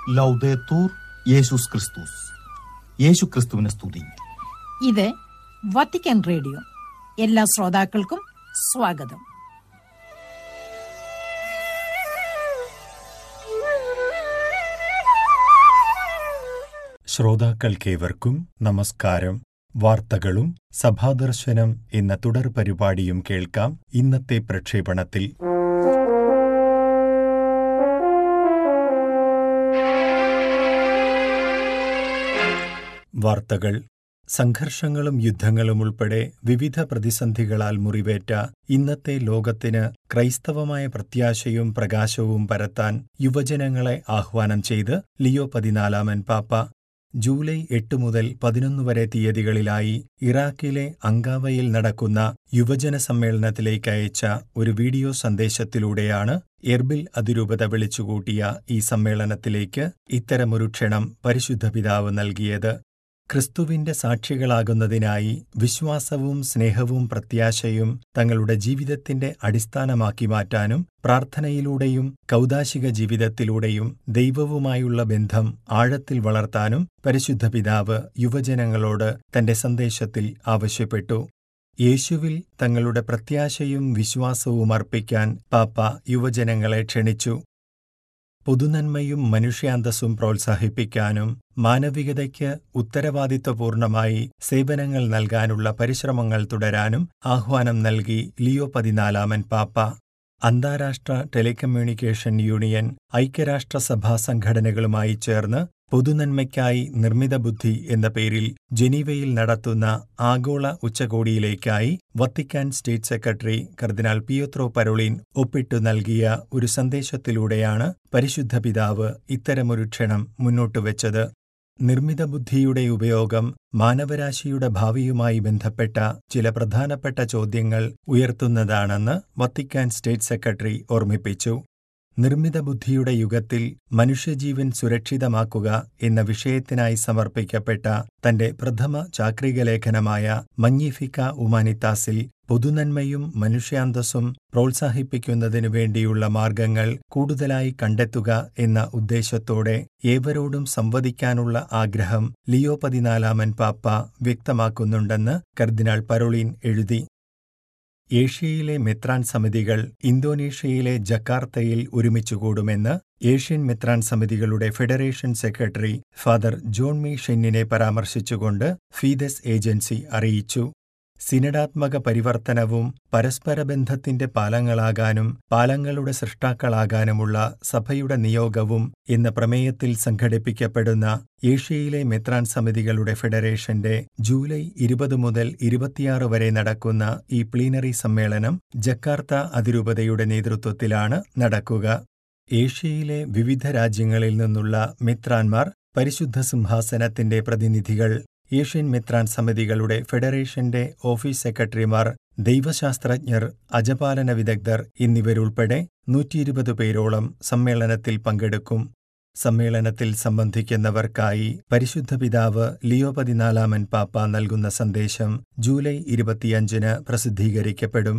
ലൗദേത്തൂർ യേശുസ് ക്രിസ്തുസ് യേശു ക്രിസ്തുവിനെ സ്തുതി ഇത് വത്തിക്കാൻ റേഡിയോ എല്ലാ ശ്രോതാക്കൾക്കും സ്വാഗതം ശ്രോതാക്കൾക്കേവർക്കും നമസ്കാരം വാർത്തകളും സഭാദർശനം എന്ന തുടർ പരിപാടിയും കേൾക്കാം ഇന്നത്തെ പ്രക്ഷേപണത്തിൽ വാർത്തകൾ സംഘർഷങ്ങളും യുദ്ധങ്ങളും ഉൾപ്പെടെ വിവിധ പ്രതിസന്ധികളാൽ മുറിവേറ്റ ഇന്നത്തെ ലോകത്തിന് ക്രൈസ്തവമായ പ്രത്യാശയും പ്രകാശവും പരത്താൻ യുവജനങ്ങളെ ആഹ്വാനം ചെയ്ത് ലിയോ പതിനാലാമൻ പാപ്പ ജൂലൈ എട്ട് മുതൽ പതിനൊന്ന് വരെ തീയതികളിലായി ഇറാഖിലെ അങ്കാവയിൽ നടക്കുന്ന യുവജന സമ്മേളനത്തിലേക്ക് അയച്ച ഒരു വീഡിയോ സന്ദേശത്തിലൂടെയാണ് എർബിൽ അതിരൂപത വിളിച്ചുകൂട്ടിയ ഈ സമ്മേളനത്തിലേക്ക് ഇത്തരമൊരു ക്ഷണം പരിശുദ്ധ പിതാവ് നൽകിയത് ക്രിസ്തുവിന്റെ സാക്ഷികളാകുന്നതിനായി വിശ്വാസവും സ്നേഹവും പ്രത്യാശയും തങ്ങളുടെ ജീവിതത്തിന്റെ അടിസ്ഥാനമാക്കി മാറ്റാനും പ്രാർത്ഥനയിലൂടെയും കൗദാശിക ജീവിതത്തിലൂടെയും ദൈവവുമായുള്ള ബന്ധം ആഴത്തിൽ വളർത്താനും പരിശുദ്ധ പിതാവ് യുവജനങ്ങളോട് തന്റെ സന്ദേശത്തിൽ ആവശ്യപ്പെട്ടു യേശുവിൽ തങ്ങളുടെ പ്രത്യാശയും വിശ്വാസവും അർപ്പിക്കാൻ പാപ്പ യുവജനങ്ങളെ ക്ഷണിച്ചു പൊതുനന്മയും മനുഷ്യാന്തസ്സും പ്രോത്സാഹിപ്പിക്കാനും മാനവികതയ്ക്ക് ഉത്തരവാദിത്വപൂർണമായി സേവനങ്ങൾ നൽകാനുള്ള പരിശ്രമങ്ങൾ തുടരാനും ആഹ്വാനം നൽകി ലിയോ പതിനാലാമൻ പാപ്പ അന്താരാഷ്ട്ര ടെലികമ്മ്യൂണിക്കേഷൻ യൂണിയൻ ഐക്യരാഷ്ട്രസഭാ സംഘടനകളുമായി ചേർന്ന് പൊതുനന്മയ്ക്കായി നിർമ്മിത ബുദ്ധി എന്ന പേരിൽ ജനീവയിൽ നടത്തുന്ന ആഗോള ഉച്ചകോടിയിലേക്കായി വത്തിക്കാൻ സ്റ്റേറ്റ് സെക്രട്ടറി കർദിനാൾ പിയോത്രോ പരോളിൻ ഒപ്പിട്ടു നൽകിയ ഒരു സന്ദേശത്തിലൂടെയാണ് പരിശുദ്ധ പിതാവ് ഇത്തരമൊരു ക്ഷണം മുന്നോട്ടുവച്ചത് നിർമ്മിത ബുദ്ധിയുടെ ഉപയോഗം മാനവരാശിയുടെ ഭാവിയുമായി ബന്ധപ്പെട്ട ചില പ്രധാനപ്പെട്ട ചോദ്യങ്ങൾ ഉയർത്തുന്നതാണെന്ന് വത്തിക്കാൻ സ്റ്റേറ്റ് സെക്രട്ടറി ഓർമ്മിപ്പിച്ചു നിർമ്മിത ബുദ്ധിയുടെ യുഗത്തിൽ മനുഷ്യജീവൻ സുരക്ഷിതമാക്കുക എന്ന വിഷയത്തിനായി സമർപ്പിക്കപ്പെട്ട തന്റെ പ്രഥമ ചാക്രിക ലേഖനമായ മഞ്ഞിഫിക്ക ഉമാനിത്താസിൽ പൊതുനന്മയും മനുഷ്യാന്തസ്സും പ്രോത്സാഹിപ്പിക്കുന്നതിനു വേണ്ടിയുള്ള മാർഗങ്ങൾ കൂടുതലായി കണ്ടെത്തുക എന്ന ഉദ്ദേശത്തോടെ ഏവരോടും സംവദിക്കാനുള്ള ആഗ്രഹം ലിയോ പതിനാലാമൻ പാപ്പ വ്യക്തമാക്കുന്നുണ്ടെന്ന് കർദിനാൾ പരോളിൻ എഴുതി ഏഷ്യയിലെ മെത്രാൻ സമിതികൾ ഇന്തോനേഷ്യയിലെ ജക്കാർത്തയിൽ ഒരുമിച്ചുകൂടുമെന്ന് ഏഷ്യൻ മെത്രാൻ സമിതികളുടെ federation secretary father John Mi ഷെന്നിനെ പരാമർശിച്ചുകൊണ്ട് ഫീദസ് ഏജൻസി അറിയിച്ചു സിനഡാത്മക പരിവർത്തനവും പരസ്പര ബന്ധത്തിന്റെ പാലങ്ങളാകാനും പാലങ്ങളുടെ സൃഷ്ടാക്കളാകാനുമുള്ള സഭയുടെ നിയോഗവും എന്ന പ്രമേയത്തിൽ സംഘടിപ്പിക്കപ്പെടുന്ന ഏഷ്യയിലെ മെത്രാൻ സമിതികളുടെ ഫെഡറേഷന്റെ ജൂലൈ ഇരുപത് മുതൽ ഇരുപത്തിയാറ് വരെ നടക്കുന്ന ഈ പ്ലീനറി സമ്മേളനം ജക്കാർത്ത അതിരൂപതയുടെ നേതൃത്വത്തിലാണ് നടക്കുക ഏഷ്യയിലെ വിവിധ രാജ്യങ്ങളിൽ നിന്നുള്ള മെത്രാൻമാർ പരിശുദ്ധ സിംഹാസനത്തിന്റെ പ്രതിനിധികൾ ഏഷ്യൻ മെത്രാൻ സമിതികളുടെ ഫെഡറേഷന്റെ ഓഫീസ് സെക്രട്ടറിമാർ ദൈവശാസ്ത്രജ്ഞർ അജപാലന വിദഗ്ധർ എന്നിവരുൾപ്പെടെ നൂറ്റിയിരുപത് പേരോളം സമ്മേളനത്തിൽ പങ്കെടുക്കും സമ്മേളനത്തിൽ സംബന്ധിക്കുന്നവർക്കായി പരിശുദ്ധ പിതാവ് ലിയോ പതിനാലാമൻ പാപ്പ നൽകുന്ന സന്ദേശം ജൂലൈ ഇരുപത്തിയഞ്ചിന് പ്രസിദ്ധീകരിക്കപ്പെടും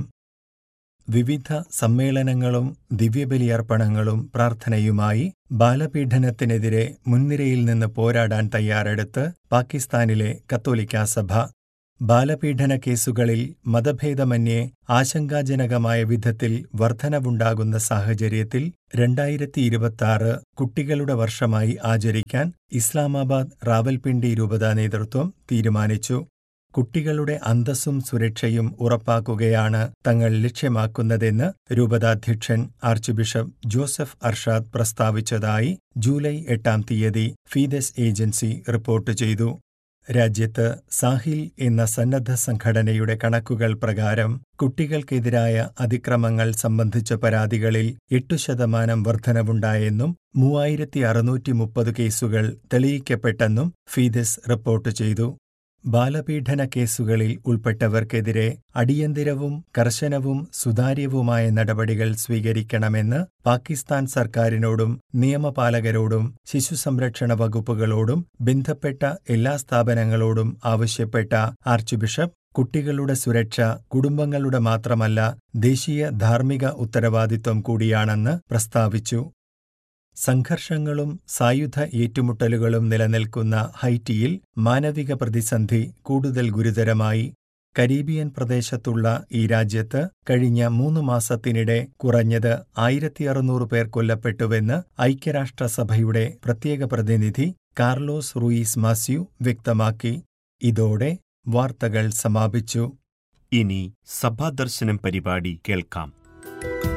വിവിധ സമ്മേളനങ്ങളും ദിവ്യബലിയർപ്പണങ്ങളും പ്രാർത്ഥനയുമായി ബാലപീഡനത്തിനെതിരെ മുൻനിരയിൽ നിന്ന് പോരാടാൻ തയ്യാറെടുത്ത് പാകിസ്ഥാനിലെ കത്തോലിക്കാ സഭ ബാലപീഡന കേസുകളിൽ മതഭേദമന്യേ ആശങ്കാജനകമായ വിധത്തിൽ വർധനവുണ്ടാകുന്ന സാഹചര്യത്തിൽ രണ്ടായിരത്തി ഇരുപത്തിയാറ് കുട്ടികളുടെ വർഷമായി ആചരിക്കാൻ ഇസ്ലാമാബാദ് റാവൽപിണ്ടി രൂപതാ നേതൃത്വം തീരുമാനിച്ചു കുട്ടികളുടെ അന്തസ്സും സുരക്ഷയും ഉറപ്പാക്കുകയാണ് തങ്ങൾ ലക്ഷ്യമാക്കുന്നതെന്ന് രൂപതാധ്യക്ഷൻ ആർച്ച് ബിഷപ്പ് ജോസഫ് അർഷാദ് പ്രസ്താവിച്ചതായി ജൂലൈ എട്ടാം തീയതി ഫീദസ് ഏജൻസി റിപ്പോർട്ട് ചെയ്തു രാജ്യത്ത് സാഹിൽ എന്ന സന്നദ്ധ സംഘടനയുടെ കണക്കുകൾ പ്രകാരം കുട്ടികൾക്കെതിരായ അതിക്രമങ്ങൾ സംബന്ധിച്ച പരാതികളിൽ എട്ടു ശതമാനം വർധനവുണ്ടായെന്നും മൂവായിരത്തി അറുന്നൂറ്റി മുപ്പത് കേസുകൾ തെളിയിക്കപ്പെട്ടെന്നും ഫീദസ് റിപ്പോർട്ട് ചെയ്തു ബാലപീഡന കേസുകളിൽ ഉൾപ്പെട്ടവർക്കെതിരെ അടിയന്തിരവും കർശനവും സുതാര്യവുമായ നടപടികൾ സ്വീകരിക്കണമെന്ന് പാകിസ്ഥാൻ സർക്കാരിനോടും നിയമപാലകരോടും ശിശുസംരക്ഷണ വകുപ്പുകളോടും ബന്ധപ്പെട്ട എല്ലാ സ്ഥാപനങ്ങളോടും ആവശ്യപ്പെട്ട ആർച്ച് ബിഷപ്പ് കുട്ടികളുടെ സുരക്ഷ കുടുംബങ്ങളുടെ മാത്രമല്ല ദേശീയ ധാർമ്മിക ഉത്തരവാദിത്വം കൂടിയാണെന്ന് പ്രസ്താവിച്ചു സംഘർഷങ്ങളും സായുധ ഏറ്റുമുട്ടലുകളും നിലനിൽക്കുന്ന ഹൈറ്റിയിൽ മാനവിക പ്രതിസന്ധി കൂടുതൽ ഗുരുതരമായി കരീബിയൻ പ്രദേശത്തുള്ള ഈ രാജ്യത്ത് കഴിഞ്ഞ മൂന്ന് മാസത്തിനിടെ കുറഞ്ഞത് ആയിരത്തി അറുന്നൂറ് പേർ കൊല്ലപ്പെട്ടുവെന്ന് ഐക്യരാഷ്ട്രസഭയുടെ പ്രത്യേക പ്രതിനിധി കാർലോസ് റൂയിസ് മാസ്യു വ്യക്തമാക്കി ഇതോടെ വാർത്തകൾ സമാപിച്ചു ഇനി സഭാദർശനം പരിപാടി കേൾക്കാം